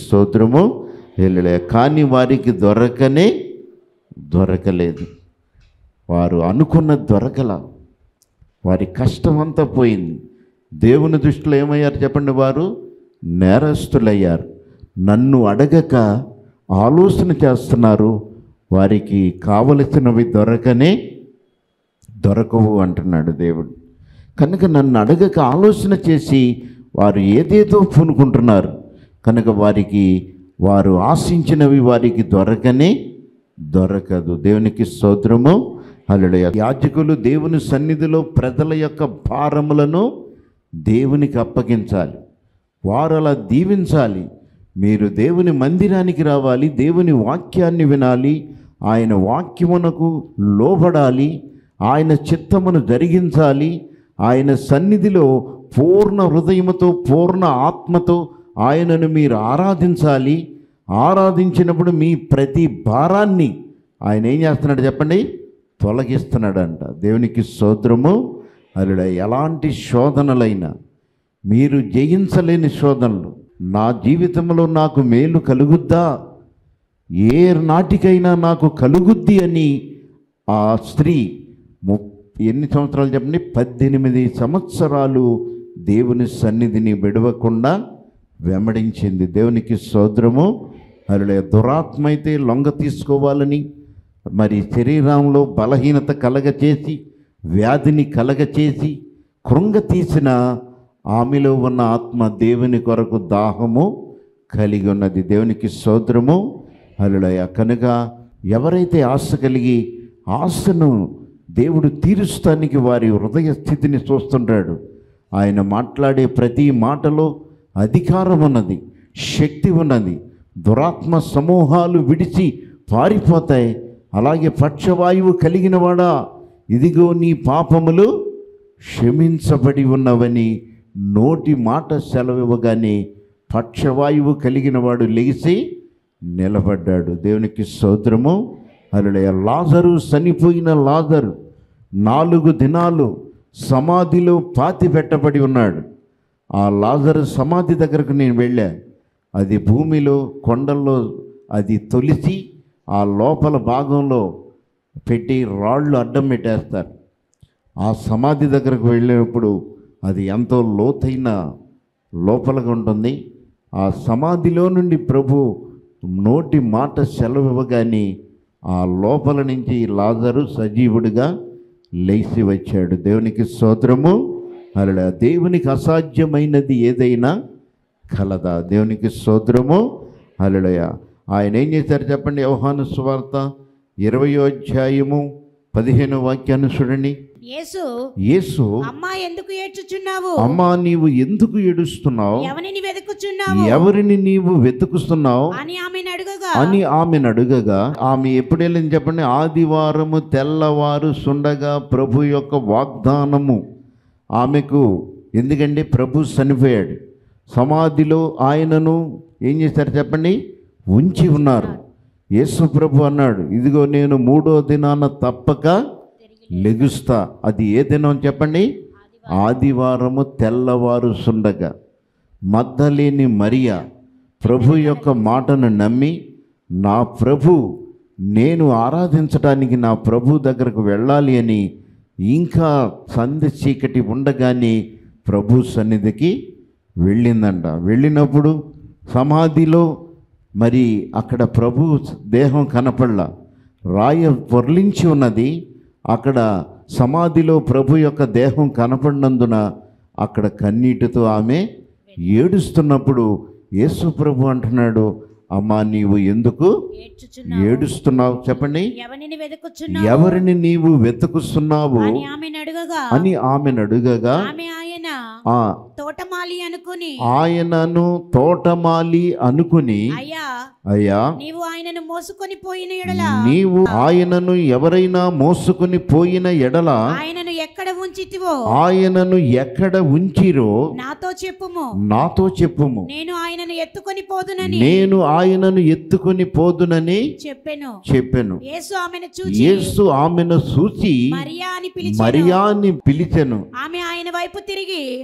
స్తోత్రము హల్లెలూయా కానీ వారికి దొరకనే దొరకలేదు వారు అనుకున్న దొరకల వారి కష్టం అంతా పోయింది దేవుని దృష్టిలో ఏమయ్యారు చెప్పండి వారు నేరస్తులయ్యారు నన్ను అడగక ఆలోచన చేస్తున్నారు వారికి కావలసినవి దొరకనే దొరకవు అంటున్నాడు దేవుడు కనుక నన్ను అడగక ఆలోచన చేసి వారు ఏదేదో పూనుకుంటున్నారు కనుక వారికి వారు ఆశించినవి వారికి దొరకనే దొరకదు దేవునికి స్తోత్రము హల్లెలూయా యాజకులు దేవుని సన్నిధిలో ప్రజల యొక్క భారములను దేవునికి అప్పగించాలి వారు అలా దీవించాలి మీరు దేవుని మందిరానికి రావాలి దేవుని వాక్యాన్ని వినాలి ఆయన వాక్యమునకు లోబడాలి ఆయన చిత్తమును జరిగించాలి ఆయన సన్నిధిలో పూర్ణ హృదయముతో పూర్ణ ఆత్మతో ఆయనను మీరు ఆరాధించాలి ఆరాధించినప్పుడు మీ ప్రతి భారాన్ని ఆయన ఏం చేస్తున్నాడు చెప్పండి తొలగిస్తున్నాడంట దేవునికి స్తోత్రము అల్లుడ ఎలాంటి శోధనలైనా మీరు జయించలేని శోధనలు నా జీవితంలో నాకు మేలు కలుగుద్దా ఏ నాటికైనా నాకు కలుగుద్ది అని ఆ స్త్రీ ము ఎన్ని సంవత్సరాలు చెప్పండి పద్దెనిమిది సంవత్సరాలు దేవుని సన్నిధిని విడవకుండా వెంబడించింది దేవునికి సోదరము అలా దురాత్మ అయితే లొంగ తీసుకోవాలని మరి శరీరంలో బలహీనత కలగచేసి వ్యాధిని కలగచేసి కృంగ తీసిన ఆమెలో ఉన్న ఆత్మ దేవుని కొరకు దాహము కలిగి ఉన్నది దేవునికి సోదరము అలుడయ కనుక ఎవరైతే ఆశ కలిగి ఆశను దేవుడు తీరుస్తానికి వారి హృదయ స్థితిని చూస్తుంటాడు ఆయన మాట్లాడే ప్రతి మాటలో అధికారం ఉన్నది శక్తి ఉన్నది దురాత్మ సమూహాలు విడిచి పారిపోతాయి అలాగే పక్షవాయువు కలిగిన వాడా ఇదిగో నీ పాపములు క్షమించబడి ఉన్నవని నోటి మాట సెలవివ్వగానే పక్షవాయువు కలిగిన వాడు లెగిసి నిలబడ్డాడు దేవునికి స్తోత్రము అలడయ లాజరు చనిపోయిన లాజరు నాలుగు దినాలు సమాధిలో పాతి పెట్టబడి ఉన్నాడు ఆ లాజరు సమాధి దగ్గరకు నేను వెళ్ళా అది భూమిలో కొండల్లో అది తొలిచి ఆ లోపల భాగంలో పెట్టి రాళ్ళు అడ్డం పెట్టేస్తారు ఆ సమాధి దగ్గరకు వెళ్ళినప్పుడు అది ఎంతో లోతైన లోపలగా ఉంటుంది ఆ సమాధిలో నుండి ప్రభు నోటి మాట సెలవు ఇవ్వగానే ఆ లోపల నుంచి లాజరు సజీవుడిగా లేచి వచ్చాడు దేవునికి స్తోత్రము అలా దేవునికి అసాధ్యమైనది ఏదైనా కలదా దేవునికి స్తోత్రము హల్లెలూయా ఆయన ఏం చేశారు చెప్పండి యోహాను సువార్త ఇరవయో అధ్యాయము పదిహేను వాక్యాన్ని చూడండి యేసు యేసు అమ్మా ఎందుకు ఏడ్చుచున్నావు అమ్మా నీవు ఎందుకు ఏడుస్తున్నావు ఎవరిని వెతుకుచున్నావు ఎవరిని నీవు వెతుకుస్తున్నావు అని ఆమెను అడుగగా అని ఆమెను అడుగగా ఆమె ఎప్పుడు వెళ్ళింది చెప్పండి ఆదివారము తెల్లవారు సుండగా ప్రభు యొక్క వాగ్దానము ఆమెకు ఎందుకంటే ప్రభు చనిపోయాడు సమాధిలో ఆయనను ఏం చేశారు చెప్పండి ఉంచి ఉన్నారు యేసు ప్రభు అన్నాడు ఇదిగో నేను మూడో దినాన తప్పక లెగుస్తా అది ఏ దినం చెప్పండి ఆదివారము తెల్లవారు సుండగా మద్దలేని మరియా ప్రభు యొక్క మాటను నమ్మి నా ప్రభు నేను ఆరాధించడానికి నా ప్రభు దగ్గరకు వెళ్ళాలి అని ఇంకా సంధి చీకటి ఉండగానే ప్రభు సన్నిధికి వెళ్ళిందంట వెళ్ళినప్పుడు సమాధిలో మరి అక్కడ ప్రభు దేహం కనపడలా రాయ పొర్లించి ఉన్నది అక్కడ సమాధిలో ప్రభు యొక్క దేహం కనపడినందున అక్కడ కన్నీటితో ఆమె ఏడుస్తున్నప్పుడు యేసు ప్రభు అంటున్నాడు అమ్మా నీవు ఎందుకు ఏడ్చుచున్నావు ఏడుస్తున్నావు చెప్పండి ఎవరిని వెతుకుచున్నావు ఎవరిని నీవు వెతుకుస్తున్నావు అని ఆమెను అడుగగా అని ఆమెను అడుగగా ఆమె ఆయన ఆ తోటమాలి అనుకుని ఆయనను తోటమాలి అనుకుని అయ్యా అయ్యా నీవు ఆయనను మోసుకొని పోయిన ఎడల నీవు ఆయనను ఎవరైనా మోసుకుని పోయిన ఎడల ఆయనను ఎక్కడ ఉంచితివో ఆయనను ఎక్కడ ఉంచిరో నాతో చెప్పుము నాతో చెప్పుము నేను ఆయనను ఎత్తుకొని పోదునని నేను ఆయనను ఎత్తుకొని పోదునని చెప్పెను చెప్పాను యేసు ఆమెను చూచి యేసు ఆమెను చూసి మరియా అని పిలిచి మరియాని పిలిచెను ఆమె ఆయన వైపు తిరిగి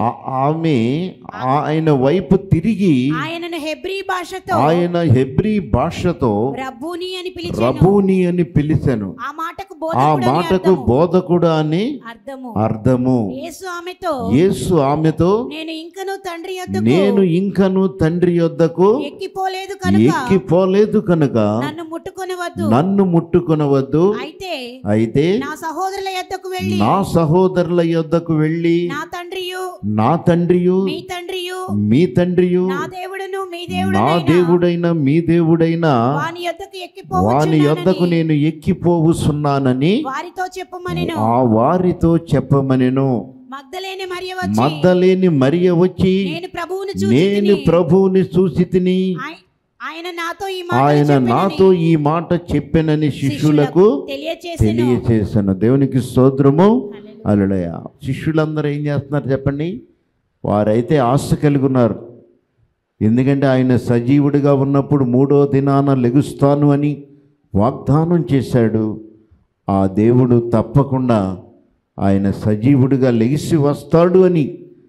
ఆ- ఆమె ఆయన వైపు తిరిగి ఆయనను హెబ్రీ భాషతో ఆయన హెబ్రీ భాషతో రబ్బూని అని పిలిచాను రబూని అని పిలిచాను ఆ మాటకు ఆ బోధకుడు అని మాటకు అర్థము. బోధకుడు అని అర్థము అర్థము యేసు ఆమెతో యేసు ఆమెతో నేను ఇంకను తండ్రి యొద్దకు నేను ఇంకను తండ్రి యొద్దకు ఎక్కిపోలేదు కనుక ఎక్కిపోలేదు కనుక నన్ను ముట్టుకొనవద్దు నన్ను ముట్టుకొనవద్దు అయితే అయితే నా సహోదరుల యొద్దకు వెళ్ళి నా సహోదరుల యొద్దకు వెళ్ళి నా తండ్రియు నా తండ్రియు మీ తండ్రియు మీ తండ్రియు నా దేవుడును మీ నా దేవుడు దేవుడైన మీ దేవుడైన వాని యొద్దకు వాని ఎక్కిపోవచ్చున్నానని యొద్దకు నేను ఎక్కిపోవుస్తున్నానని వారితో చెప్పమనెను ఆ వారితో చెప్పమనెను మగ్ధలేని మరియ వచ్చి మద్దలేని మరియ వచ్చి నేను ప్రభువును చూసి నేను ప్రభువుని చూసి తిని ఆయన నాతో ఈ మాట ఆయన నాతో ఈ మాట చెప్పెనని శిష్యులకు తెలియచేసెను తెలియచేశాను దేవునికి స్తోత్రము అల్లుడయ శిష్యులందరూ ఏం చేస్తున్నారు చెప్పండి వారైతే ఆశ కలిగి ఉన్నారు ఎందుకంటే ఆయన సజీవుడిగా ఉన్నప్పుడు మూడో దినాన లెగుస్తాను అని వాగ్దానం చేశాడు ఆ దేవుడు తప్పకుండా ఆయన సజీవుడిగా లెగిసి వస్తాడు అని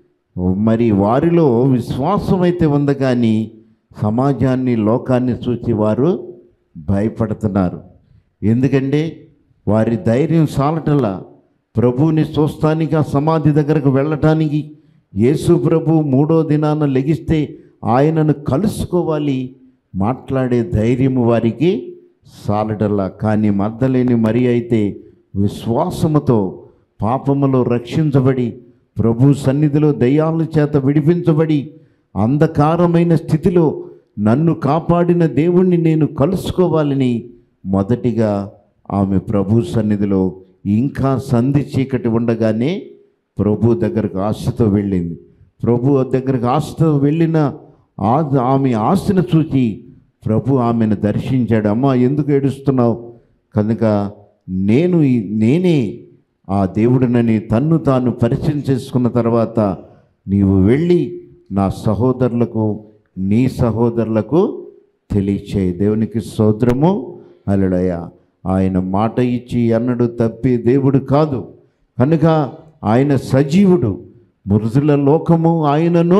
మరి వారిలో విశ్వాసం అయితే ఉంది కానీ సమాజాన్ని లోకాన్ని చూసి వారు భయపడుతున్నారు ఎందుకంటే వారి ధైర్యం సాలటలా ప్రభువుని చూస్తానికి ఆ సమాధి దగ్గరకు వెళ్ళటానికి యేసు ప్రభు మూడో దినాన లెగిస్తే ఆయనను కలుసుకోవాలి మాట్లాడే ధైర్యము వారికి సాలటల్లా కానీ మద్దలేని మరి అయితే విశ్వాసముతో పాపములో రక్షించబడి ప్రభు సన్నిధిలో దయ్యాల చేత విడిపించబడి అంధకారమైన స్థితిలో నన్ను కాపాడిన దేవుణ్ణి నేను కలుసుకోవాలని మొదటిగా ఆమె ప్రభు సన్నిధిలో ఇంకా సంధి చీకటి ఉండగానే ప్రభు దగ్గరకు ఆశతో వెళ్ళింది ప్రభు దగ్గరకు ఆశతో వెళ్ళిన ఆ ఆమె ఆశను చూసి ప్రభు ఆమెను దర్శించాడు అమ్మా ఎందుకు ఏడుస్తున్నావు కనుక నేను ఈ- నేనే ఆ దేవుడినని తన్ను తాను పరిచయం చేసుకున్న తర్వాత నీవు వెళ్ళి నా సహోదరులకు నీ సహోదరులకు తెలియచేయి దేవునికి సోదరము అలడయ ఆయన మాట ఇచ్చి అన్నడు తప్పి దేవుడు కాదు కనుక ఆయన సజీవుడు మృదుల లోకము ఆయనను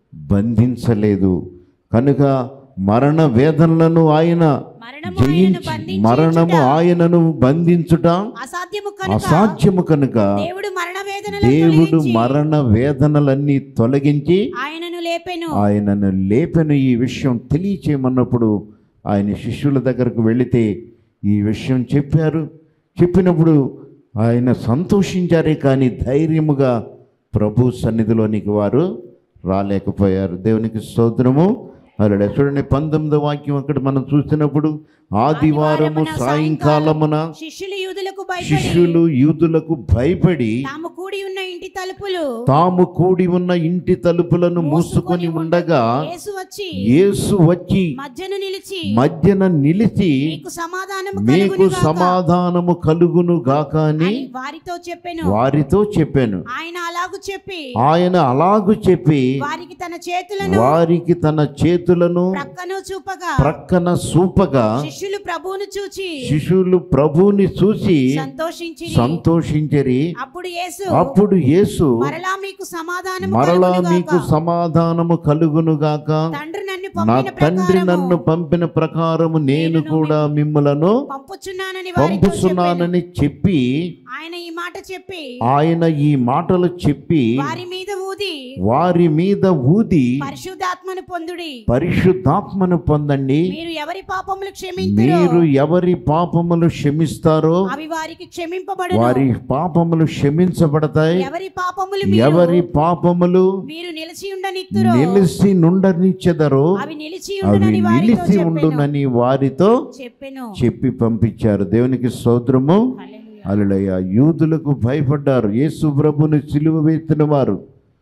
బంధించలేదు కనుక మరణ వేదనలను ఆయన మరణము ఆయనను జయించి బంధించి మరణము ఆయనను బంధించుట అసాధ్యము కనుక అసాధ్యము కనుక దేవుడు మరణ వేదనలు దేవుడు తొలగించి మరణ వేదనలన్నీ తొలగించి ఆయనను లేపెను ఆయనను లేపెను ఈ విషయం తెలియచేయమన్నప్పుడు ఆయన శిష్యుల దగ్గరకు వెళితే ఈ విషయం చెప్పారు చెప్పినప్పుడు ఆయన సంతోషించారే కానీ ధైర్యముగా ప్రభు సన్నిధిలోనికి వారు రాలేకపోయారు దేవునికి స్తోత్రము అలా చూడండి పంతొమ్మిదో వాక్యం అక్కడ మనం చూసినప్పుడు ఆదివారము సాయంకాలమున శిష్యులు యూదులకు భయపడి శిష్యులు యూదులకు భయపడి తాము కూడి ఉన్న ఇంటి తలుపులు తాము కూడి ఉన్న ఇంటి తలుపులను మూసుకొని ఉండగా యేసు వచ్చి యేసు వచ్చి మధ్యను నిలిచి మధ్యన నిలిచి మీకు సమాధానము మీకు కలుగునుగాక సమాధానము కలుగును గాక అని అని వారితో చెప్పెను వారితో చెప్పాను ఆయన అలాగు చెప్పి ఆయన అలాగు చెప్పి వారికి తన చేతులను వారికి తన చేతులను ప్రక్కను చూపగా ప్రక్కన సూపగా శిష్యులు ప్రభువును చూచి శిశువులు ప్రభువుని చూసి సంతోషించి సంతోషించరి అప్పుడు యేసు అప్పుడు యేసు మరలా మీకు సమాధానము మరలా కలుగునుగాక. మీకు సమాధానము కలుగును గాక తండ్రి నన్ను నా పంపిన తండ్రి ప్రకారము నన్ను పంపిన ప్రకారము నేను కూడా మిమ్మలను పంపుచున్నానని వారితో చెప్పెను. పంపుతున్నానని చెప్పి ఆయన ఈ మాట చెప్పి ఆయన ఈ మాటలు చెప్పి వారి మీద ఊది వారి మీద ఊది పరిశుద్ధాత్మను పొందుడి పరిశుద్ధాత్మను పొందండి మీరు ఎవరి పాపములు క్షమింతురో మీరు ఎవరి పాపములు క్షమిస్తారో అవి వారికి క్షమింపబడును వారి పాపములు క్షమించబడతాయి ఎవరి పాపములు మీరు ఎవరి పాపములు మీరు నిలిచి ఉండనిత్తురో నిలిచి నుండనిచ్చెదరో అవి నిలిచి అవి ఉండునని వారితో నిలిచి చెప్పెను ఉండునని వారితో చెప్పెను చెప్పి పంపించారు దేవునికి స్తోత్రము హల్లెలూయా. అలడయ్య యూదులకు భయపడ్డారు యేసు ప్రభుని సిలువ వేసిన వారు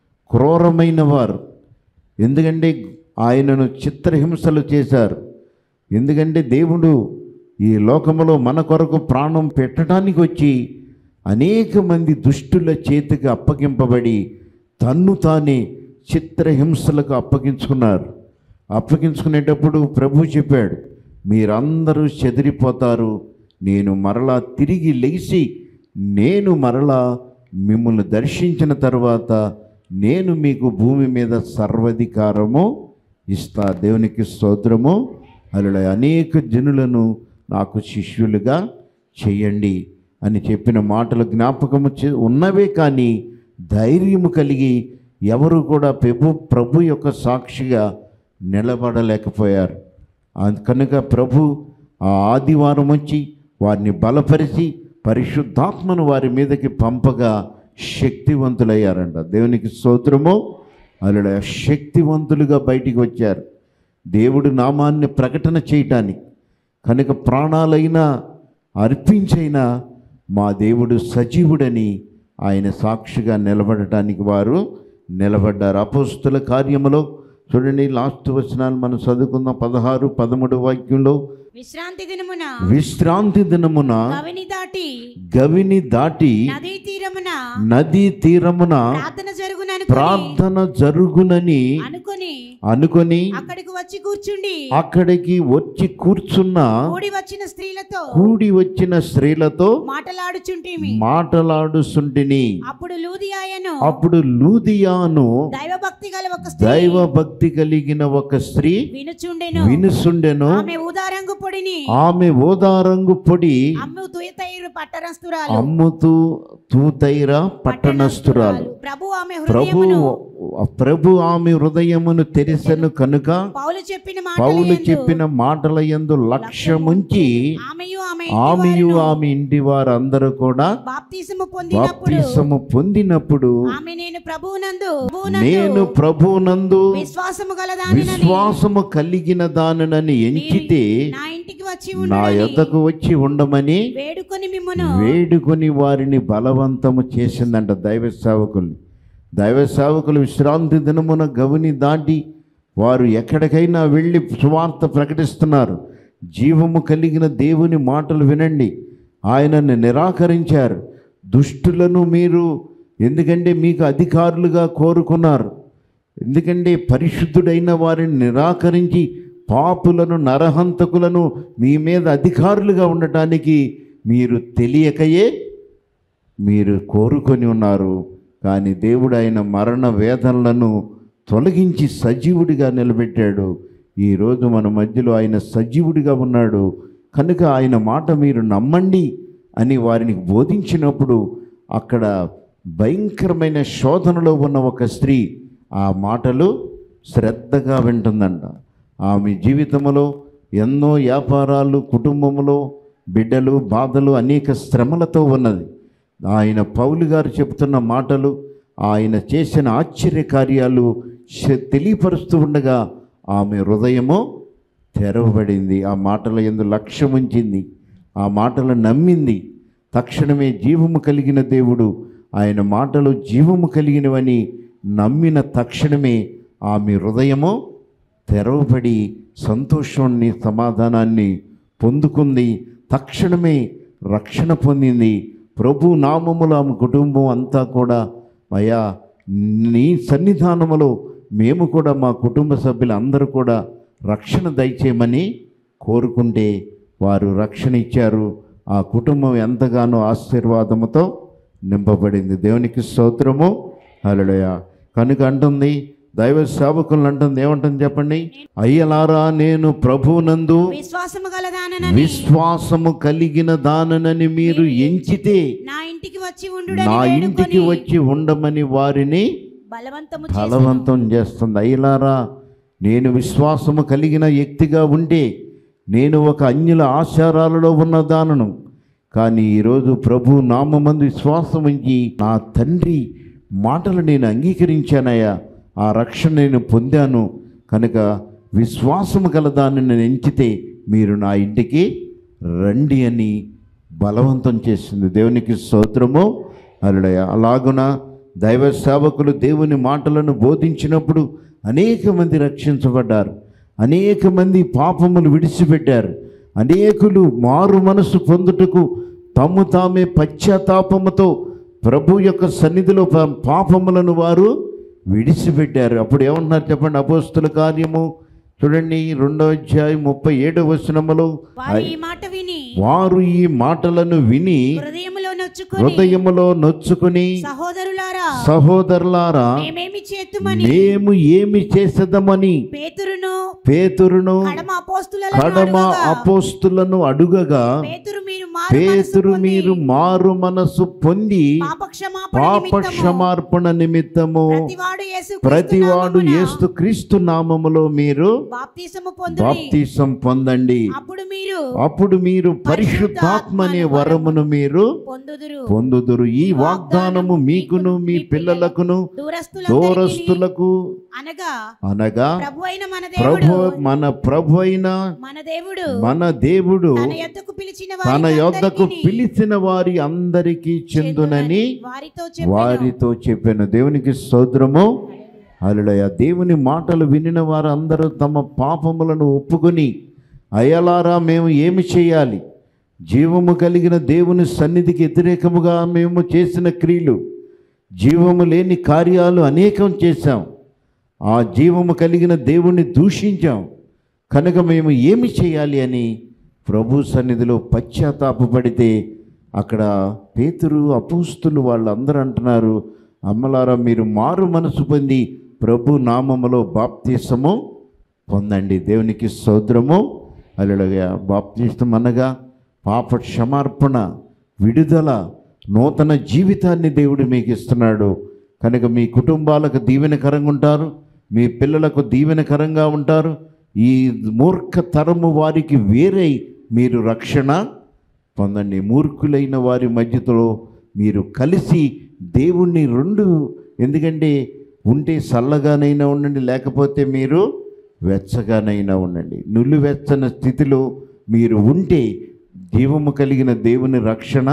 క్రూరమైన వారు ఎందుకంటే ఆయనను చిత్రహింసలు చేశారు ఎందుకంటే దేవుడు ఈ లోకములో మన కొరకు ప్రాణం పెట్టడానికి వచ్చి అనేక మంది దుష్టుల చేతికి అప్పగింపబడి తన్ను తానే చిత్రహింసలకు అప్పగించుకున్నారు అప్పగించుకునేటప్పుడు ప్రభు చెప్పాడు మీరందరూ చెదిరిపోతారు నేను మరలా తిరిగి లెగిసి నేను మరలా మిమ్మల్ని దర్శించిన తర్వాత నేను మీకు భూమి మీద సర్వధికారము ఇస్తా దేవునికి స్తోత్రము అలా అనేక జనులను నాకు శిష్యులుగా చేయండి అని చెప్పిన మాటలు జ్ఞాపకము చే ఉన్నవే కానీ ధైర్యము కలిగి ఎవరు కూడా ప్రభు ప్రభు యొక్క సాక్షిగా నిలబడలేకపోయారు అందు- కనుక ప్రభు ఆ ఆదివారం వచ్చి వారిని బలపరిచి పరిశుద్ధాత్మను వారి మీదకి పంపగా శక్తివంతులయ్యారంట దేవునికి స్తోత్రము అలా శక్తివంతులుగా బయటికి వచ్చారు దేవుడు నామాన్ని ప్రకటన చేయటానికి కనుక ప్రాణాలైనా అర్పించైనా మా దేవుడు సజీవుడని ఆయన సాక్షిగా నిలబడటానికి వారు నిలబడ్డారు అపోస్తుల కార్యములో చూడండి లాస్ట్ వచనాలు మనం చదువుకుందాం పదహారు పదమూడు వాక్యంలో విశ్రాంతి దినమున విశ్రాంతి దినమున కవిని దాటి గవిని దాటి నదీ తీరమున నదీ తీరమున ప్రార్థన జరుగునను ప్రార్థన జరుగునని అనుకొని అనుకొని అక్కడికి వచ్చి కూర్చుండి అక్కడికి వచ్చి కూర్చున్న కూడి వచ్చిన స్త్రీలతో కూడి వచ్చిన స్త్రీలతో మాటలాడుచుంటిమి మాటలాడుచుంటిని అప్పుడు లూదియాయను అప్పుడు లూదియాను దైవ భక్తి గల ఒక స్త్రీ దైవ భక్తి కలిగిన ఒక స్త్రీ వినుచుండెను వినుసుండెను ఆమె ఊదారంగు పొడిని ఆమె ఓదారంగు పొడి అమ్ము తుయతైరు పట్టణస్తురాలు అమ్ముతూ తూతైర పట్టణస్తురాలు ప్రభు ఆమె ప్రభు హృదయమును ప్రభు ఆమె హృదయమును తెరిసెను కనుక పౌలు చెప్పిన పౌలు మాటలు చెప్పిన మాటల యందు లక్ష్యముంచి ఆమెయు ఆమె ఆమెయు ఆమె ఇంటి వారందరూ కూడా బాప్తిసము పొందినప్పుడు బాప్తిసము పొందినప్పుడు ఆమె నేను ప్రభువునందు నేను ప్రభువునందు ప్రభునందు విశ్వాసము గలదానినని విశ్వాసము కలిగిన దానినని ఎంచితే నా ఇంటికి వచ్చి నా ఉండని యొద్దకు వచ్చి ఉండమని వేడుకొని మిమ్మును వేడుకొని వారిని బలవంతము చేసిందంట దైవ సేవకులు దైవ సేవకులు విశ్రాంతి దినమున గవిని దాటి వారు ఎక్కడికైనా వెళ్ళి సువార్త ప్రకటిస్తున్నారు జీవము కలిగిన దేవుని మాటలు వినండి ఆయనని నిరాకరించారు దుష్టులను మీరు ఎందుకంటే మీకు అధికారులుగా కోరుకున్నారు ఎందుకంటే పరిశుద్ధుడైన వారిని నిరాకరించి పాపులను నరహంతకులను మీ మీద అధికారులుగా ఉండటానికి మీరు తెలియకయే మీరు కోరుకొని ఉన్నారు కానీ దేవుడు ఆయన మరణ వేదనలను తొలగించి సజీవుడిగా నిలబెట్టాడు ఈరోజు మన మధ్యలో ఆయన సజీవుడిగా ఉన్నాడు కనుక ఆయన మాట మీరు నమ్మండి అని వారిని బోధించినప్పుడు అక్కడ భయంకరమైన శోధనలో ఉన్న ఒక స్త్రీ ఆ మాటలు శ్రద్ధగా వింటుందంట ఆమె జీవితంలో ఎన్నో వ్యాపారాలు కుటుంబంలో బిడ్డలు బాధలు అనేక శ్రమలతో ఉన్నది ఆయన పౌలు గారు చెప్తున్న మాటలు ఆయన చేసిన ఆశ్చర్య కార్యాలు శ- తెలియపరుస్తూ ఉండగా ఆమె హృదయము తెరవబడింది ఆ మాటల ఎందు లక్ష్యం ఉంచింది ఆ మాటలు నమ్మింది తక్షణమే జీవము కలిగిన దేవుడు ఆయన మాటలు జీవము కలిగినవని నమ్మిన తక్షణమే ఆమె హృదయము తెరవబడి సంతోషాన్ని సమాధానాన్ని పొందుకుంది తక్షణమే రక్షణ పొందింది ప్రభు నామములో ఆమె కుటుంబం అంతా కూడా అయ్యా నీ సన్నిధానములో మేము కూడా మా కుటుంబ సభ్యులు అందరూ కూడా రక్షణ దయచేయమని కోరుకుంటే వారు రక్షణ ఇచ్చారు ఆ కుటుంబం ఎంతగానో ఆశీర్వాదముతో నింపబడింది దేవునికి స్తోత్రము హల్లెలూయా కనుక అంటుంది దైవ సేవకులను అంటుంది ఏమంటుంది చెప్పండి అయ్యలారా నేను ప్రభువునందు విశ్వాసము గలదానని విశ్వాసము కలిగిన దాననని మీరు ఎంచితే నా ఇంటికి వచ్చి ఉండుడని నా ఇంటికి వేడుకొని వచ్చి ఉండమని వారిని బలవంతము చేసి బలవంతం చేస్తుంది అయ్యలారా నేను విశ్వాసము కలిగిన వ్యక్తిగా ఉంటే నేను ఒక అన్యుల ఆచారాలలో ఉన్న దానను కానీ ఈరోజు ప్రభు నామందు విశ్వాసం ఉంచి నా తండ్రి మాటలు నేను అంగీకరించానయ్యా ఆ రక్షణ నేను పొందాను కనుక విశ్వాసము గల దాన్ని నేను ఎంచితే మీరు నా ఇంటికి రండి అని బలవంతం చేసింది దేవునికి స్తోత్రము అలడయ అలాగున దైవ సేవకులు దేవుని మాటలను బోధించినప్పుడు అనేక మంది రక్షించబడ్డారు అనేక మంది పాపములు విడిచిపెట్టారు అనేకులు మారు మనసు పొందుటకు తమ్ము తామే పశ్చాత్తాపముతో ప్రభు యొక్క సన్నిధిలో పా- పాపములను వారు విడిచిపెట్టారు అప్పుడు ఏమంటున్నారు చెప్పండి అపోస్తుల కార్యము చూడండి రెండో అధ్యాయం ముప్పై ఏడవ వచనములో వారు ఈ మాట విని వారు ఈ మాటలను విని హృదయములోను నొచ్చుకొని హృదయములో నొచ్చుకుని సహోదరులారా సహోదరులారా మేమేమి చేతుమని మేము ఏమి చేసేదమని పేతురును పేతురును కడమ అపోస్తుల కడమ అపోస్తులను అడుగగా పేతురు మీరు మారు పేతురు మీరు మారు మనసు పొంది పాపక్షమాపణ పాప నిమిత్తము క్షమార్పణ నిమిత్తము ప్రతివాడు యేసు ప్రతివాడు యేసు క్రీస్తు నామములో మీరు బాప్తిసము పొందుడి బాప్తీసం పొందండి అప్పుడు మీరు అప్పుడు మీరు పరిశుద్ధాత్మ అనే వరమును మీరు పొందుదురు పొందుదురు ఈ వాగ్దానము మీకును మీ పిల్లలకును దూరస్తులందరికీ దూరస్తులకు అనగా అనగా ప్రభు అయిన మన ప్రభు దేవుడు మన ప్రభు అయిన మన దేవుడు మన దేవుడు తన యొద్దకు పిలిచిన తన వారికి యొద్దకు అందరికిని పిలిచిన వారి అందరికీ చెందునని వారితో చెప్పెను. వారితో చెప్పాను దేవునికి స్తోత్రము అలడయ దేవుని మాటలు వినిన వారందరూ తమ పాపములను ఒప్పుకొని అయలారా మేము ఏమి చేయాలి జీవము కలిగిన దేవుని సన్నిధికి వ్యతిరేకముగా మేము చేసిన క్రియలు జీవము లేని కార్యాలు అనేకం చేశాం ఆ జీవము కలిగిన దేవుణ్ణి దూషించాం కనుక మేము ఏమి చేయాలి అని ప్రభు సన్నిధిలో పశ్చాత్తాపపడితే అక్కడ పేతురు అపూస్తులు వాళ్ళందరూ అంటున్నారు అమ్మలారా మీరు మారు మనసు పొంది ప్రభు నామములో బాప్తీసము పొందండి దేవునికి సౌద్రము అలడగా బాప్తీసం అనగా పాప క్షమార్పణ విడుదల నూతన జీవితాన్ని దేవుడు మీకు ఇస్తున్నాడు కనుక మీ కుటుంబాలకు దీవెనకరంగా ఉంటారు మీ పిల్లలకు దీవెనకరంగా ఉంటారు ఈ మూర్ఖ తరము వారికి వేరై మీరు రక్షణ పొందండి మూర్ఖులైన వారి మధ్యలో మీరు కలిసి దేవుణ్ణి రెండు ఎందుకంటే ఉంటే చల్లగానైనా ఉండండి లేకపోతే మీరు వెచ్చగానైనా ఉండండి నులివెచ్చని స్థితిలో మీరు ఉంటే జీవము కలిగిన దేవుని రక్షణ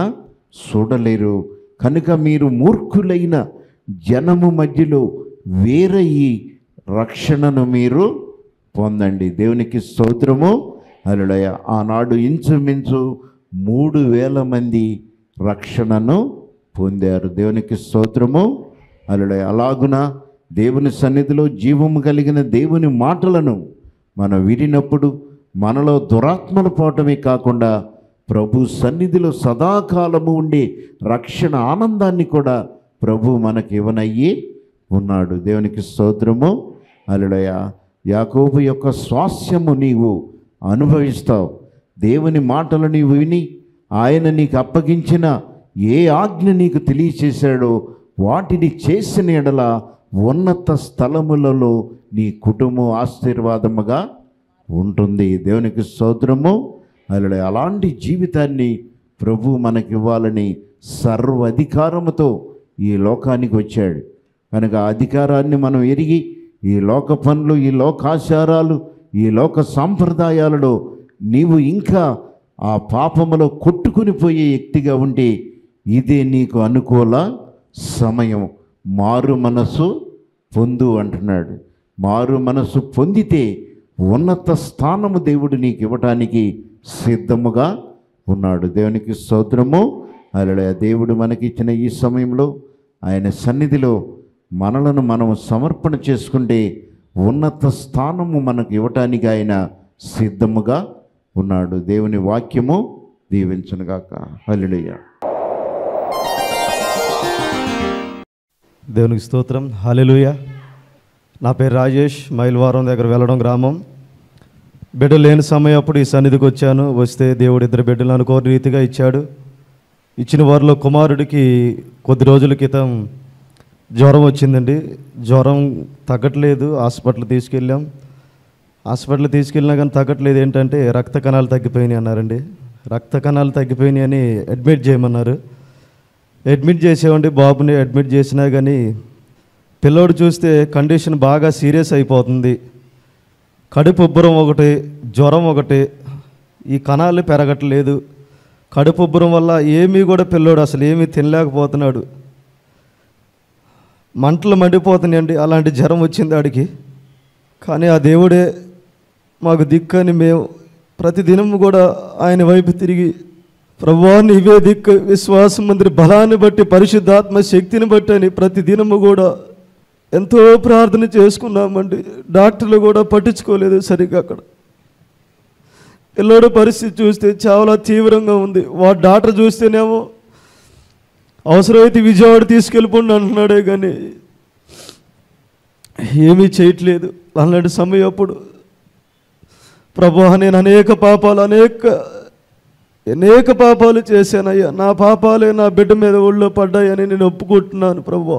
చూడలేరు కనుక మీరు మూర్ఖులైన జనము మధ్యలో వేరయ్యి రక్షణను మీరు పొందండి దేవునికి స్తోత్రము అలుడయ ఆనాడు ఇంచుమించు మూడు వేల మంది రక్షణను పొందారు దేవునికి స్తోత్రము అలుడయ అలాగున దేవుని సన్నిధిలో జీవము కలిగిన దేవుని మాటలను మనం వినినప్పుడు మనలో దురాత్మలు పోవటమే కాకుండా ప్రభు సన్నిధిలో సదాకాలము ఉండే రక్షణ ఆనందాన్ని కూడా ప్రభు మనకి ఇవ్వనయ్యి ఉన్నాడు దేవునికి స్తోత్రము అలుడయ యాకోబు యొక్క స్వాస్యము నీవు అనుభవిస్తావు దేవుని మాటలు నీవు విని ఆయన నీకు అప్పగించిన ఏ ఆజ్ఞ నీకు తెలియచేశాడో వాటిని చేసిన ఎడల ఉన్నత స్థలములలో నీ కుటుంబం ఆశీర్వాదముగా ఉంటుంది దేవునికి స్తోత్రము అలా అలాంటి జీవితాన్ని ప్రభు మనకివ్వాలని సర్వ అధికారముతో ఈ లోకానికి వచ్చాడు కనుక ఆ అధికారాన్ని మనం ఎరిగి ఈ లోక పనులు ఈ లోకాచారాలు ఈ లోక సాంప్రదాయాలలో నీవు ఇంకా ఆ పాపములో కొట్టుకుని పోయే వ్యక్తిగా ఉంటే ఇదే నీకు అనుకూల సమయం మారు మనసు పొందు అంటున్నాడు మారు మనసు పొందితే ఉన్నత స్థానము దేవుడు నీకు ఇవ్వటానికి సిద్ధముగా ఉన్నాడు దేవునికి స్తోత్రము అలా దేవుడు మనకి ఇచ్చిన ఈ సమయంలో ఆయన సన్నిధిలో మనలను మనం సమర్పణ చేసుకుంటే ఉన్నత స్థానము మనకు ఇవ్వటానికి ఆయన సిద్ధముగా ఉన్నాడు దేవుని వాక్యము దీవించనుగాక హల్లెలూయా దేవునికి స్తోత్రం హల్లెలూయా నా పేరు రాజేష్ మైల్వారం దగ్గర వెళ్ళడం గ్రామం బిడ్డ లేని సమయం అప్పుడు ఈ సన్నిధికి వచ్చాను వస్తే దేవుడు ఇద్దరు బిడ్డలు అనుకోని రీతిగా ఇచ్చాడు ఇచ్చిన వారిలో కుమారుడికి కొద్ది రోజుల క్రితం జ్వరం వచ్చిందండి జ్వరం తగ్గట్లేదు హాస్పిటల్ తీసుకెళ్ళాం హాస్పిటల్ తీసుకెళ్ళినా కానీ తగ్గట్లేదు ఏంటంటే రక్త కణాలు తగ్గిపోయినాయి అన్నారండి రక్త కణాలు తగ్గిపోయినాయి అని అడ్మిట్ చేయమన్నారు అడ్మిట్ చేసేవండి బాబుని అడ్మిట్ చేసినా కానీ పిల్లోడు చూస్తే కండిషన్ బాగా సీరియస్ అయిపోతుంది కడుపు ఉబ్బరం ఒకటి జ్వరం ఒకటి ఈ కణాలు పెరగట్లేదు కడుపు ఉబ్బరం వల్ల ఏమీ కూడా పిల్లోడు అసలు ఏమీ తినలేకపోతున్నాడు మంటలు మండిపోతున్నాయండి అలాంటి జ్వరం వచ్చింది ఆడికి కానీ ఆ దేవుడే మాకు దిక్కని మేము ప్రతిదినం కూడా ఆయన వైపు తిరిగి ప్రభువా నీవే దిక్కు విశ్వాసం మందిరి బలాన్ని బట్టి పరిశుద్ధాత్మ శక్తిని బట్టి అని ప్రతి దినము కూడా ఎంతో ప్రార్థన చేసుకున్నామండి డాక్టర్లు కూడా పట్టించుకోలేదు సరిగ్గా అక్కడ పిల్లోడి పరిస్థితి చూస్తే చాలా తీవ్రంగా ఉంది వాడు డాక్టర్ చూస్తేనేమో అవసరమైతే విజయవాడ తీసుకెళ్ళిపోండి అంటున్నాడే కానీ ఏమీ చేయట్లేదు అలాంటి సమయం అప్పుడు ప్రభు నేను అనేక పాపాలు అనేక అనేక పాపాలు చేశానయ్యా నా పాపాలే నా బిడ్డ మీద ఒళ్ళో పడ్డాయని నేను ఒప్పుకుంటున్నాను ప్రభు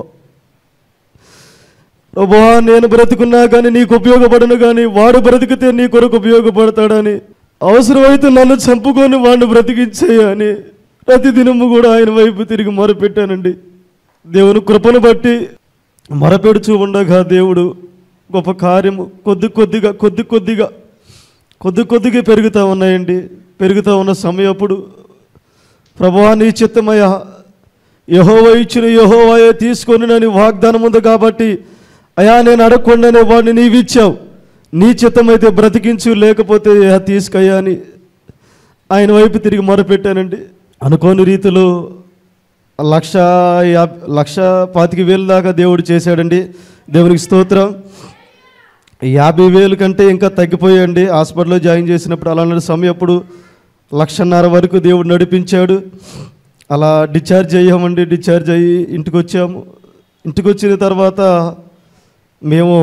ప్రభు నేను బ్రతుకున్నా కానీ నీకు ఉపయోగపడను కానీ వాడు బ్రతికితే నీ కొరకు ఉపయోగపడతాడని అవసరమైతే నన్ను చంపుకొని వాడిని బ్రతికించేయని ప్రతిదినము కూడా ఆయన వైపు తిరిగి మొరపెట్టానండి దేవుని కృపను బట్టి మొరపెడుచూ ఉండగా దేవుడు గొప్ప కార్యము కొద్ది కొద్దిగా కొద్ది కొద్దిగా కొద్ది కొద్దిగా పెరుగుతూ ఉన్నాయండి పెరుగుతూ ఉన్న సమయప్పుడు ప్రభువా నీ చిత్తమయ్యా యహోవ ఇచ్చిన యహోవాయే తీసుకొని నని వాగ్దానం ఉంది కాబట్టి అయా నేను అడగకుండానే వాడిని నీవిచ్చావు నీ చిత్తమైతే బ్రతికించు లేకపోతే "అయ్యా, తీసుకయ్యా అని ఆయన వైపు తిరిగి మొరపెట్టానండి అనుకోని రీతిలో లక్ష యాభ లక్ష పాతిక వేలు దాకా దేవుడు చేశాడండి దేవునికి స్తోత్రం యాభై వేలు కంటే ఇంకా తగ్గిపోయాయండి హాస్పిటల్లో జాయిన్ చేసినప్పుడు అలాంటి సమయం అప్పుడు లక్షన్నర వరకు దేవుడు నడిపించాడు అలా డిశ్చార్జ్ అయ్యామండి డిశ్చార్జ్ అయ్యి ఇంటికి వచ్చాము ఇంటికి వచ్చిన తర్వాత మేము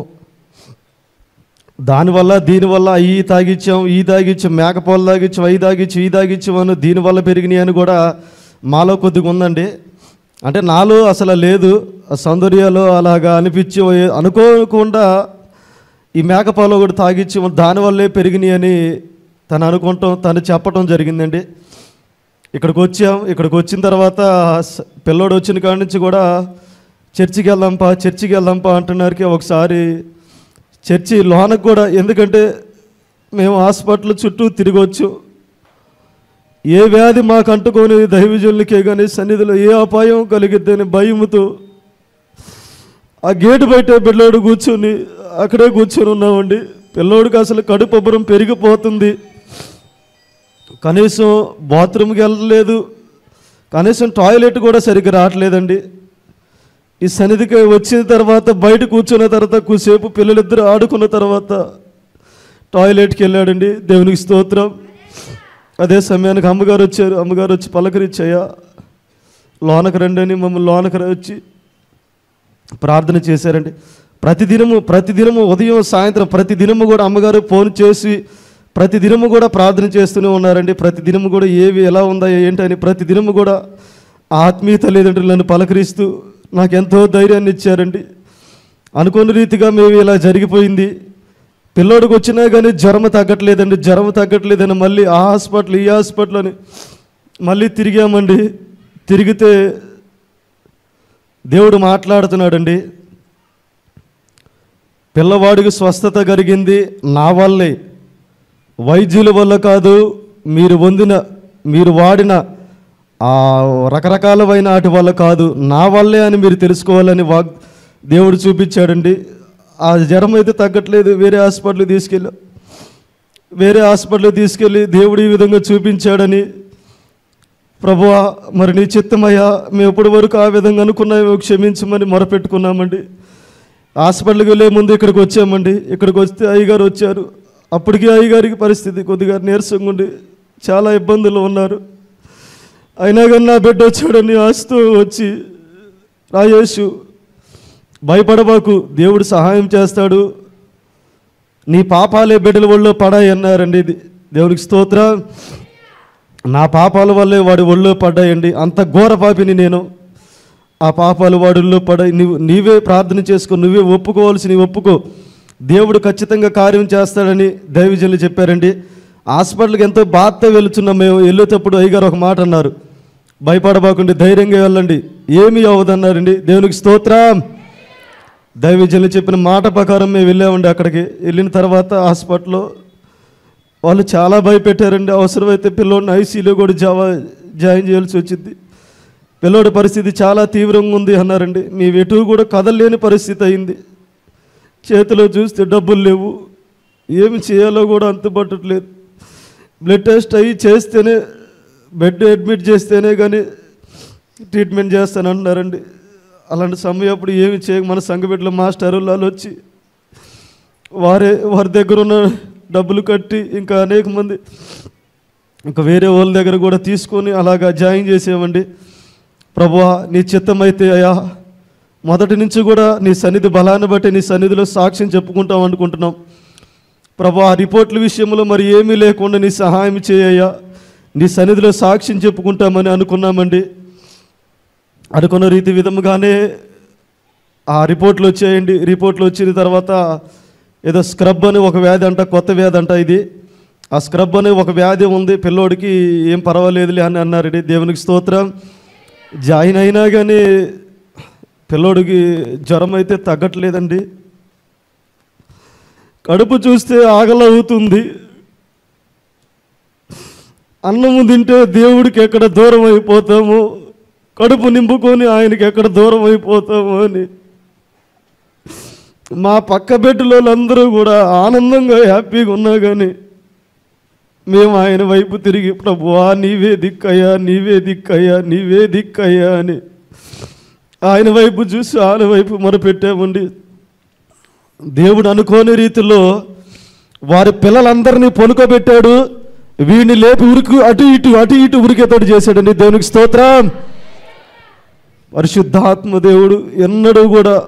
దానివల్ల దీనివల్ల అవి తాగిచ్చాం ఈ తాగిచ్చాం మేకపోలు తాగిచ్చాం అవి తాగిచ్చాం ఈ తాగిచ్చాం అని దీనివల్ల పెరిగినాయి అని కూడా మాలో కొద్దిగా ఉందండి అంటే నాలో అసలు లేదు ఆ సౌందర్యాలు అలాగా అనిపించి అనుకోకుండా ఈ మేకపాలు కూడా తాగిచ్చి దానివల్లే పెరిగినాయి అని తను అనుకుంటాం తను చెప్పటం జరిగిందండి ఇక్కడికి వచ్చాం ఇక్కడికి వచ్చిన తర్వాత స- పిల్లోడు వచ్చిన కాడి నుంచి కూడా చర్చికి వెళ్దాంపా చర్చికి వెళ్దాంపా అంటున్నారికి ఒకసారి చర్చి లోనకు కూడా ఎందుకంటే మేము హాస్పిటల్ చుట్టూ తిరగవచ్చు ఏ వ్యాధి మాకు అంటుకొని దైవజనులకే కానీ సన్నిధిలో ఏ అపాయం కలిగిద్దని భయముతో ఆ గేటు బయట పిల్లోడు కూర్చొని అక్కడే కూర్చొని ఉన్నామండి పిల్లోడికి అసలు కడుపబ్బరం పెరిగిపోతుంది కనీసం బాత్రూమ్కి వెళ్ళలేదు కనీసం టాయిలెట్ కూడా సరిగ్గా రావట్లేదండి ఈ సన్నిధికి వచ్చిన తర్వాత బయట కూర్చున్న తర్వాత కూసేపు పిల్లలిద్దరూ ఆడుకున్న తర్వాత టాయిలెట్కి వెళ్ళాడండి దేవునికి స్తోత్రం అదే సమయానికి అమ్మగారు వచ్చారు అమ్మగారు వచ్చి పలకరించాయా లోనకు రండి అని మమ్మల్ని లోనకు వచ్చి ప్రార్థన చేశారండి ప్రతిదినము ప్రతిదినము ఉదయం సాయంత్రం ప్రతిదినము కూడా అమ్మగారు ఫోన్ చేసి ప్రతిదినము కూడా ప్రార్థన చేస్తూనే ఉన్నారండి ప్రతిదినము కూడా ఏవి ఎలా ఉందా ఏంటని ప్రతిదినము కూడా ఆ ఆత్మీయ తల్లిదండ్రులు నన్ను పలకరిస్తూ నాకు ఎంతో ధైర్యాన్ని ఇచ్చారండి అనుకోని రీతిగా మేము ఇలా జరిగిపోయింది పిల్లోడికి వచ్చినా కానీ జ్వరం తగ్గట్లేదండి జ్వరం తగ్గట్లేదని మళ్ళీ ఆ హాస్పిటల్ ఈ హాస్పిటల్ అని మళ్ళీ తిరిగామండి తిరిగితే దేవుడు మాట్లాడుతున్నాడండి పిల్లవాడికి స్వస్థత కలిగింది నా వల్లే వైద్యుల వల్ల కాదు మీరు పొందిన మీరు వాడిన ఆ రకరకాలమైన వాటి వల్ల కాదు నా వల్లే అని మీరు తెలుసుకోవాలని వాగ్ దేవుడు చూపించాడండి ఆ జ్వరం అయితే తగ్గట్లేదు వేరే హాస్పిటల్కి తీసుకెళ్ళాం వేరే హాస్పిటల్కి తీసుకెళ్ళి దేవుడు ఈ విధంగా చూపించాడని ప్రభువా మరి నీ చిత్తమయ్యా మేము ఇప్పటి వరకు ఆ విధంగా అనుకున్నామో క్షమించమని మొరపెట్టుకున్నామండి హాస్పిటల్కి వెళ్ళే ముందు ఇక్కడికి వచ్చామండి ఇక్కడికి వస్తే అయ్యగారు వచ్చారు అప్పటికి అయ్యగారికి పరిస్థితి కొద్దిగా నీరసంగా ఉండి చాలా ఇబ్బందులు ఉన్నారు అయినా కానీ నా బిడ్డ వచ్చాడని ఆశతో వచ్చి రాయేషు భయపడబాకు దేవుడు సహాయం చేస్తాడు నీ పాపాలే బిడ్డల ఒళ్ళో పడాయి అన్నారండి ఇది దేవునికి స్తోత్రం నా పాపాల వల్లే వాడి ఒళ్ళో పడ్డాయండి అంత ఘోర పాపిని నేను ఆ పాపాలు వాడిల్లో పడాయి నీవు నీవే ప్రార్థన చేసుకో నువ్వే ఒప్పుకోవాల్సి నీ ఒప్పుకో దేవుడు ఖచ్చితంగా కార్యం చేస్తాడని దైవజనులు చెప్పారండి హాస్పిటల్కి ఎంతో బాధతో వెళుతున్నాం మేము వెళ్ళేటప్పుడు అయ్యగారు ఒక మాట అన్నారు భయపడబాకండి ధైర్యంగా వెళ్ళండి ఏమీ అవ్వదన్నారండి దేవునికి స్తోత్రం దైవజనులు చెప్పిన మాట ప్రకారం మేము వెళ్ళామండి అక్కడికి వెళ్ళిన తర్వాత హాస్పిటల్లో వాళ్ళు చాలా భయపెట్టారండి అవసరమైతే పిల్లోడిని ఐసీలో కూడా జావా జాయిన్ చేయాల్సి వచ్చింది పిల్లోడి పరిస్థితి చాలా తీవ్రంగా ఉంది అన్నారండి మీ ఎటు కూడా కదలలేని పరిస్థితి అయింది చేతిలో చూస్తే డబ్బులు లేవు ఏమి చేయాలో కూడా అంతుపట్టట్లేదు బ్లడ్ టెస్ట్ అయ్యి చేస్తేనే బెడ్ అడ్మిట్ చేస్తేనే కానీ ట్రీట్మెంట్ చేస్తానంటున్నారండి అలాంటి సమయం అప్పుడు ఏమి చేయ మన సంఘబిడ్డల మాస్టర్ వాళ్ళు వచ్చి వారే వారి దగ్గర ఉన్న డబ్బులు కట్టి ఇంకా అనేక మంది ఇంకా వేరే వాళ్ళ దగ్గర కూడా తీసుకొని అలాగా జాయిన్ చేసామండి ప్రభువా నీ చిత్తమైతే అయ్యా మొదటి నుంచి కూడా నీ సన్నిధి బలాన్ని బట్టి నీ సన్నిధిలో సాక్ష్యం చెప్పుకుంటాం అనుకుంటున్నాం ప్రభు ఆ రిపోర్ట్ల విషయంలో మరి ఏమీ లేకుండా నీ సహాయం చేయయ్యా నీ సన్నిధిలో సాక్ష్యం చెప్పుకుంటామని అనుకున్నామండి అనుకున్న రీతి విధముగానే ఆ రిపోర్ట్లు వచ్చాయండి రిపోర్ట్లు వచ్చిన తర్వాత ఏదో స్క్రబ్ అని ఒక వ్యాధి అంట కొత్త వ్యాధి అంట ఇది ఆ స్క్రబ్ అనే ఒక వ్యాధి ఉంది పిల్లోడికి ఏం పర్వాలేదులే అని అన్నారండి దేవునికి స్తోత్రం జాయిన్ అయినా కానీ పిల్లోడికి జ్వరం అయితే తగ్గట్లేదండి కడుపు చూస్తే ఆగలవుతుంది అన్నము తింటే దేవుడికి ఎక్కడ దూరం అయిపోతాము కడుపు నింపుకొని ఆయనకి ఎక్కడ దూరం అయిపోతాము అని మా పక్క బెడ్లో అందరూ కూడా ఆనందంగా హ్యాపీగా ఉన్నా కానీ మేము ఆయన వైపు తిరిగి ప్రభువా నీవే దిక్కయ్యా నీవే దిక్కయ్యా నీవే దిక్కయ్యా అని ఆయన వైపు చూసి ఆయన వైపు మొరపెట్టామండి దేవుడు అనుకోని రీతిలో వారి పిల్లలందరినీ పొనుకోబెట్టాడు వీడిని లేపి ఉరికి అటు ఇటు అటు ఇటు ఉరికేతోటి చేశాడండి దేవునికి స్తోత్రం పరిశుద్ధాత్మ దేవుడు ఎన్నడూ కూడా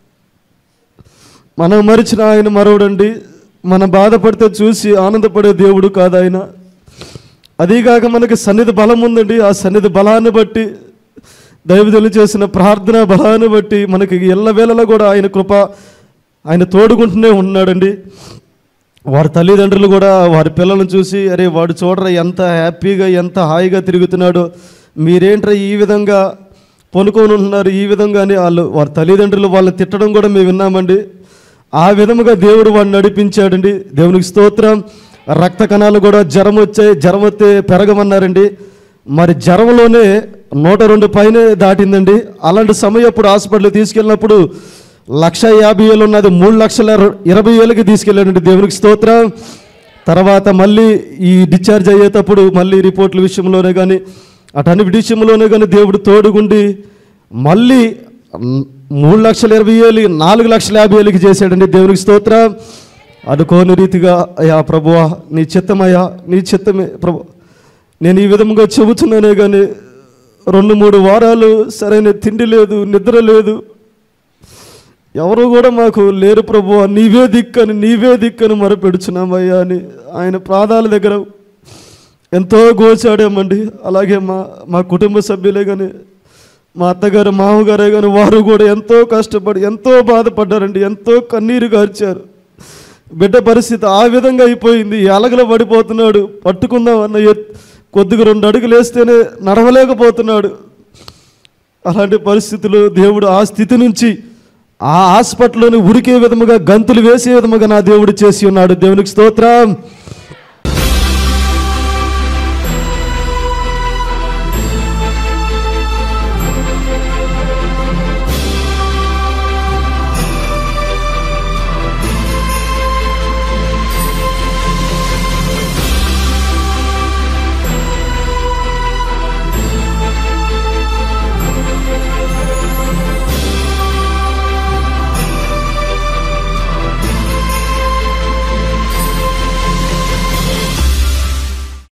మనం మరిచిన ఆయన మరవడండి మనం బాధపడితే చూసి ఆనందపడే దేవుడు కాదు ఆయన అదీగాక మనకి సన్నిధి బలం ఉందండి ఆ సన్నిధి బలాన్ని బట్టి దైవజనులు చేసిన ప్రార్థన బలాన్ని బట్టి మనకి ఎల్లవేళలా కూడా ఆయన కృప ఆయన తోడుకుంటూనే ఉన్నాడండి వారి తల్లిదండ్రులు కూడా వారి పిల్లలను చూసి అరే వాడు చూడరా ఎంత హ్యాపీగా ఎంత హాయిగా తిరుగుతున్నాడో మీరేంట్రా ఈ విధంగా పొనుకొని ఉంటున్నారు ఈ విధంగానే వాళ్ళు వారి తల్లిదండ్రులు వాళ్ళని తిట్టడం కూడా మేము విన్నామండి ఆ విధముగా దేవుడు వాడిని నడిపించాడండి దేవునికి స్తోత్రం రక్త కణాలు కూడా జ్వరం వచ్చాయి జ్వరం వస్తే పెరగమన్నారండి మరి జ్వరంలోనే నూట రెండు పైనే దాటిందండి అలాంటి సమయం అప్పుడు హాస్పిటల్ తీసుకెళ్ళినప్పుడు లక్ష యాభై వేలు ఉన్నది మూడు లక్షల ఇరవై వేలకి తీసుకెళ్ళాడండి దేవునికి స్తోత్రం తర్వాత మళ్ళీ ఈ డిశ్చార్జ్ అయ్యేటప్పుడు మళ్ళీ రిపోర్ట్ల విషయంలోనే కానీ అటన్ని విషయంలోనే కానీ దేవుడు తోడుగుండి మళ్ళీ మ్, మూడు లక్షల ఇరవై వేలు నాలుగు లక్షల యాభై వేలకి చేశాడండి దేవునికి స్తోత్రం అనుకోని రీతిగా అయ్యా ప్రభువా నీ చిత్తమయ్యా నీ చిత్తమే ప్రభు నేను ఈ విధంగా చెబుతున్నానే కానీ రెండు మూడు వారాలు సరైన తిండి లేదు నిద్ర లేదు ఎవరు కూడా మాకు లేరు ప్రభు నీవే దిక్కని నీవే దిక్కని మొరపెడుచున్నామయ్యా అని ఆయన ప్రాదాల దగ్గర ఎంతో గోచాడామండి అలాగే మా మా కుటుంబ సభ్యులే కానీ మా అత్తగారు మామగారే కానీ వారు కూడా ఎంతో కష్టపడి ఎంతో బాధపడ్డారండి ఎంతో కన్నీరు కార్చారు బిడ్డ పరిస్థితి ఆ విధంగా అయిపోయింది ఎలగలో పడిపోతున్నాడు పట్టుకుందాం అన్న ఎత్- కొద్దిగా రెండు అడుగులు వేస్తేనే నడవలేకపోతున్నాడు అలాంటి పరిస్థితులు దేవుడు ఆ స్థితి నుంచి ఆ హాస్పిటల్లోని ఉరికే విధముగా గంతులు వేసే విధముగా నా దేవుడు చేసి ఉన్నాడు దేవునికి స్తోత్రం